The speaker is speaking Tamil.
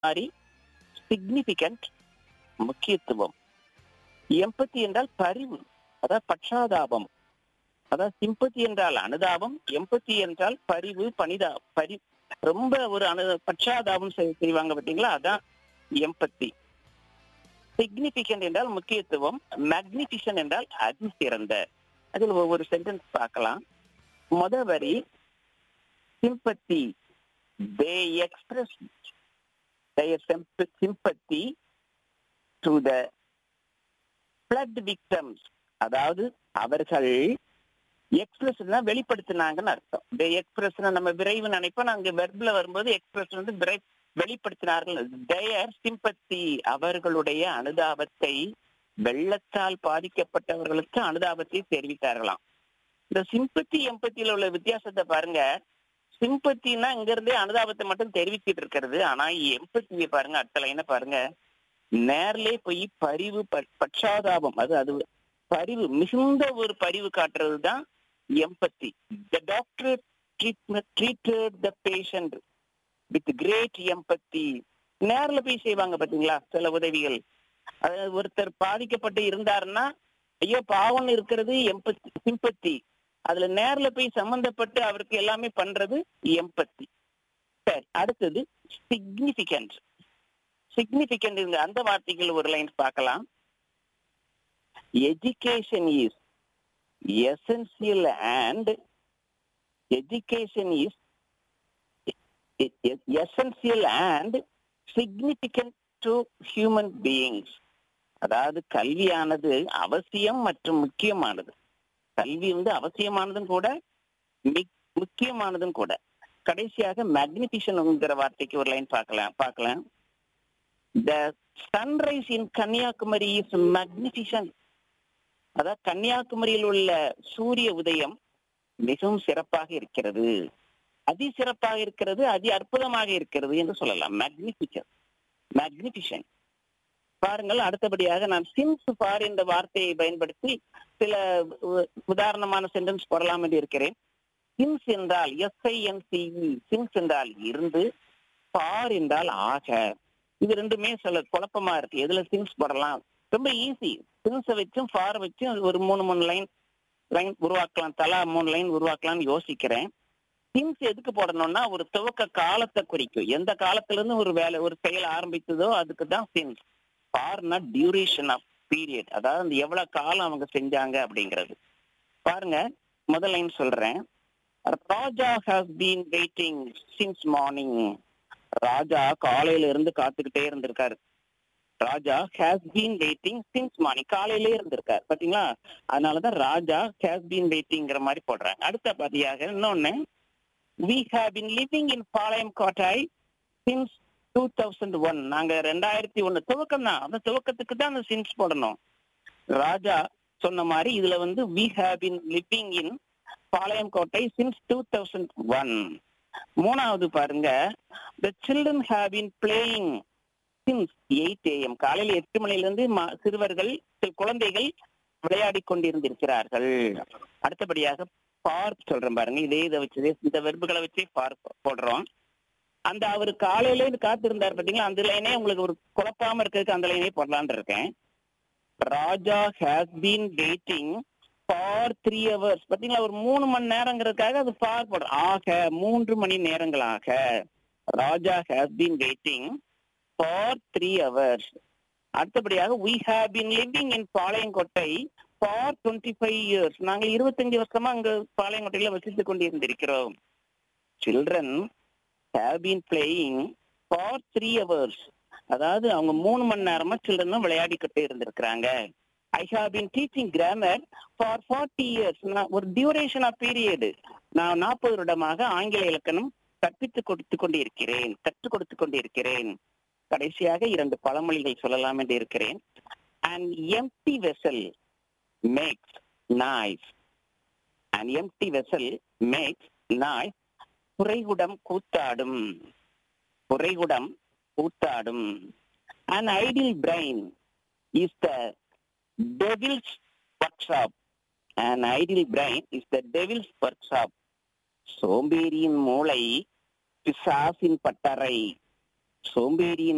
மாதிரி சிக்னிபிகண்ட் முக்கியத்துவம் எம்பத்தி என்றால் பரிவு அதாவது பட்சாதாபம் அதாவது சிம்பத்தி என்றால் அனுதாபம் எம்பத்தி என்றால் பரிவு பணிதா பரி ரொம்ப ஒரு அனு பட்சாதாபம் செய்- செய்வாங்க பாத்தீங்களா அதான் எம்பத்தி சிக்னிபிகண்ட் என்றால் முக்கியத்துவம் மேக்னிபிஷன் என்றால் அதி சிறந்த அதில் ஒவ்வொரு சென்டென்ஸ் பார்க்கலாம் முத வரி sympathy they express their symp- sympathy to the flood victims அதாவது அவர்கள் எக்ஸ்பிரஸ்னா வெளிப்படுத்தினாங்கன்னு அர்த்தம் தே எக்ஸ்பிரஸ்னா நம்ம விரைவு நினைப்போம் அங்க வெர்ப்ல வரும்போது எக்ஸ்பிரஸ் வந்து விரை வெளிப்படுத்தினார்கள் தேயர் சிம்பத்தி அவர்களுடைய அனுதாபத்தை வெள்ளத்தால் பாதிக்கப்பட்டவர்களுக்கு அனுதாபத்தை தெரிவித்தார்களாம் இந்த சிம்பத்தி எம்பத்தியில உள்ள வித்தியாசத்தை பாருங்க சிம்பத்தின்னா இங்க இருந்தே அனுதாபத்தை மட்டும் தெரிவிச்சிட்டு இருக்கிறது ஆனா எம்பத்தியை பாருங்க அடுத்த லைனை பாருங்க நேர்லே போய் பரிவு ப- பட்சாதாபம் அது அது பரிவு மிகுந்த ஒரு பரிவு காட்டுறது தான் empathy the doctor treated the patient with great empathy நேர்ல போய் செய்வாங்க பாத்தீங்களா சில உதவிகள் அதாவது ஒருத்தர் பாதிக்கப்பட்டு இருந்தாருன்னா ஐயோ பாவம்னு இருக்கிறது எம்பத்தி சிம்பத்தி அதுல நேர்ல போய் சம்பந்தப்பட்டு அவருக்கு எல்லாமே பண்றது எம்பத்தி சரி அடுத்தது சிக்னிபிகண்ட் சிக்னிபிகண்ட் அந்த வார்த்தைகள் ஒரு லைன் பார்க்கலாம் education is essential and education is essential and significant to human beings அதாவது கல்வியானது அவசியம் மற்றும் முக்கியமானது கல்வி வந்து அவசியமானதும் கூட மிக்- முக்கியமானதும் கூட கடைசியாக மேக்னிபிஷன்ங்கிற வார்த்தைக்கு ஒரு லைன் பார்க்கலாம் பார்க்கலாம் the sunrise in Kanniyakumari is magnificent அதாவது கன்னியாகுமரியில் உள்ள சூரிய உதயம் மிகவும் சிறப்பாக இருக்கிறது அதி சிறப்பாக இருக்கிறது அதி அற்புதமாக இருக்கிறது என்று சொல்லலாம் மேக்னிபிஷன் மேக்னிபிஷன் பாருங்கள் அடுத்தபடியாக நான் சின்ஸ் ஃபார் என்ற வார்த்தையை பயன்படுத்தி சில உ- உதாரணமான சென்டென்ஸ் போடலாம் என்று இருக்கிறேன் சின்ஸ் என்றால் எஸ்ஐஎன்சிஇ சின்ஸ் என்றால் இருந்து ஃபார் என்றால் ஆக இது ரெண்டுமே சில குழப்பமா இருக்கு எதுல சின்ஸ் போடலாம் ரொம்ப ஈஸி சின்ஸை வச்சும் ஃபார் வச்சும் ஒரு மூணு மூணு லைன் லைன் உருவாக்கலாம் தலா மூணு லைன் உருவாக்கலாம்னு யோசிக்கிறேன் சின்ஸ் எதுக்கு போடணும்னா ஒரு துவக்க காலத்தை குறிக்கும் எந்த காலத்துல இருந்து ஒரு வேலை ஒரு செயல் ஆரம்பித்ததோ அதுக்கு தான் since for a duration of period அதாவது அந்த எவ்வளவு காலம் அவங்க செஞ்சாங்க அப்படிங்கிறது பாருங்க முதல் லைன் சொல்றேன் Raja has been waiting since morning Raja காலையில இருந்து காத்துக்கிட்டே இருந்திருக்காரு Raja has been waiting since morning காலையிலே இருந்திருக்காரு பாத்தீங்களா அதனாலதான் ராஜா ஹேஸ் பீன் வெயிட்டிங்கிற மாதிரி போடுறாங்க அடுத்த பதியாக இன்னொன்னு we have been living in Palayamkottai since two thousand one நாங்க ரெண்டாயிரத்தி ஒண்ணு துவக்கம் தான் அந்த துவக்கத்துக்கு தான் அந்த சின்ஸ் போடணும் ராஜா சொன்ன மாதிரி இதுல வந்து we have been living in Palayamkottai since two thousand one மூணாவது பாருங்க the children have been playing since eight AM காலையில எட்டு மணில இருந்து மா- சிறுவர்கள் சி- குழந்தைகள் விளையாடி கொண்டிருந்திருக்கிறார்கள் அடுத்தபடியாக பார்க் சொல்றேன் பாருங்க இதே இதை வச்சு இந்த வெறுப்புகளை வச்சு பார்க் போடுறோம் அந்த அவர் காலையில இருந்து காத்திருந்தார் பாத்தீங்களா அந்த லைனே உங்களுக்கு ஒரு குழப்பாம இருக்கிறதுக்கு அந்த லைனே போடலான்னு இருக்கேன் Raja has been waiting for three hours பாத்தீங்களா ஒரு மூணு மணி நேரங்கிறதுக்காக அது ஃபார் போடுறோம் ஆக மூன்று மணி நேரங்களாக Raja has been waiting for three hours அடுத்தபடியாக we have been living in Palayamkottai for twenty five years நாங்கள் இருபத்தஞ்சு வருஷமா அங்க பாளையங்கோட்டையில வசித்துக் கொண்டிருந்திருக்கிறோம் children have been playing for three hours அதாவது அவங்க மூணு மணி நேரமா சில்ட்ரனும் விளையாடிக்கிட்டே இருந்திருக்கிறாங்க I have been teaching grammar for forty years ஒரு டியூரேஷன் ஆஃப் பீரியட் நான் நாற்பது வருடமாக ஆங்கில இலக்கணம் கற்பித்துக் கொடுத்து கொண்டிருக்கிறேன் கற்றுக் கொடுத்து கொண்டிருக்கிறேன் கடைசியாக இரண்டு பழமொழிகள் சொல்லலாம் என்று இருக்கிறேன் and empty vessel makes noise and empty vessel makes noise குறைகுடம் கூத்தாடும் குறைகுடம் கூத்தாடும் an ideal brain is the devil's workshop an ideal brain is the devil's workshop சோம்பேறியின் மூளை பிசாசின் பட்டறை சோம்பேறியின்